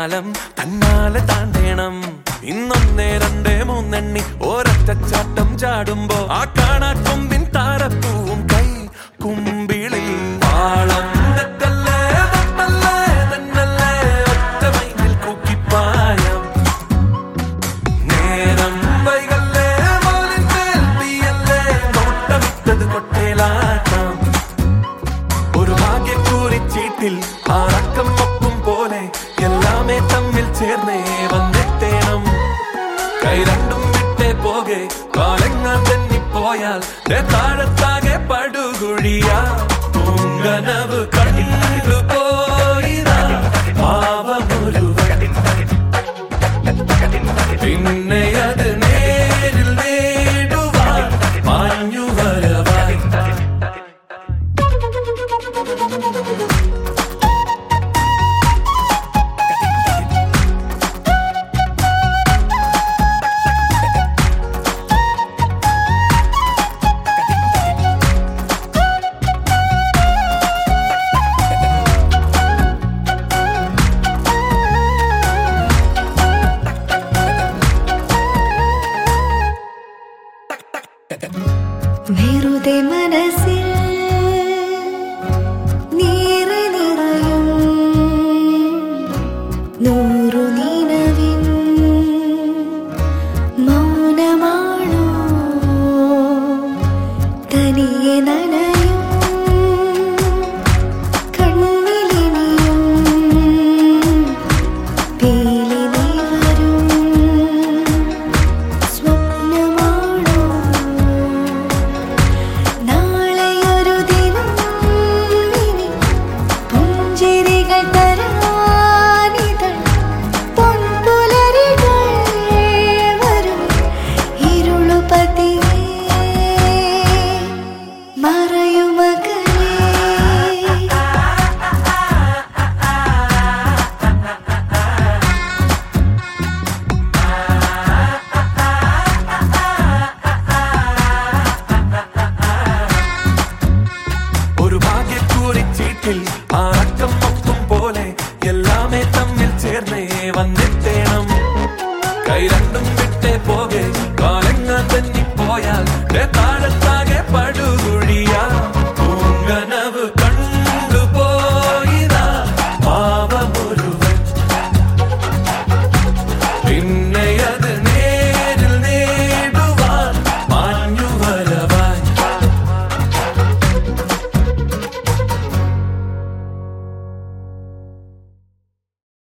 കാലം തന്നാലെ താണ്ടേണം ഇന്നൊന്നേ രണ്ടേ മൂന്നെണ്ണി ഒരൊറ്റച്ചാട്ടം ചാടുമ്പോ ആ കാണാ കൊമ്പിൻ താരപ്പൂവും കൈ കുമ്പിളിൽ വാളം തെറ്റല്ലേ തന്നല്ലേ തന്നല്ലേ ഒറ്റ മൈനിൽ കൂക്കിപ്പായം നേരം വൈകല്ലേ മോലിൻ കേൾവിയല്ലേ നോട്ടമിട്ടത് കൊട്ടേലാട്ടം ഒരു ഭാഗ്യക്കൂറി ചീട്ടിൽ ആറക്കം ഒപ്പം പോലെ എല്ലാമേ തമ്മിൽ ചേർന്നേ വന്നെത്തേണം കൈ രണ്ടും വിട്ടേ പോകെ കാലങ്ങൾ തെന്നിപ്പോയാൽ ദേ താഴത്താകെ പടുകുഴിയാ പൂങ്കനവ് കടിഞ്ഞു പോയിതാ പാവമൊരുവൻ പിന്നെ അത് നേരിൽ നേടുവാൻ മാഞ്ഞു വരവായി വെറുതെ മനസ്സിൽ നീറി നിറയും നൂറു നിലവിൻ മൗനമാണോ തനിയെ നനയും കണ്ണിലിനിയും പീലി നീ വരും സ്വപ്നമാണോ നാളെയൊരു ദിനം ഇനി പുഞ്ചിരികൾ തരാനിതൾ പൊൻപുലരികൾ വരും ഇരുളു പതിയെ മറയുമകലേ ഒരു ഭാഗ്യക്കൂറി ചീട്ടിൽ ആറക്കം മൊത്തം പോലെ എല്ലാമേ തമ്മിൽ ചേർന്നേ വന്നെത്തേണം കൈ രണ്ടും വിട്ടേ പോകെ കാലങ്ങൾ തെന്നിപ്പോയാൽ ദേ താഴത്താകെ പടു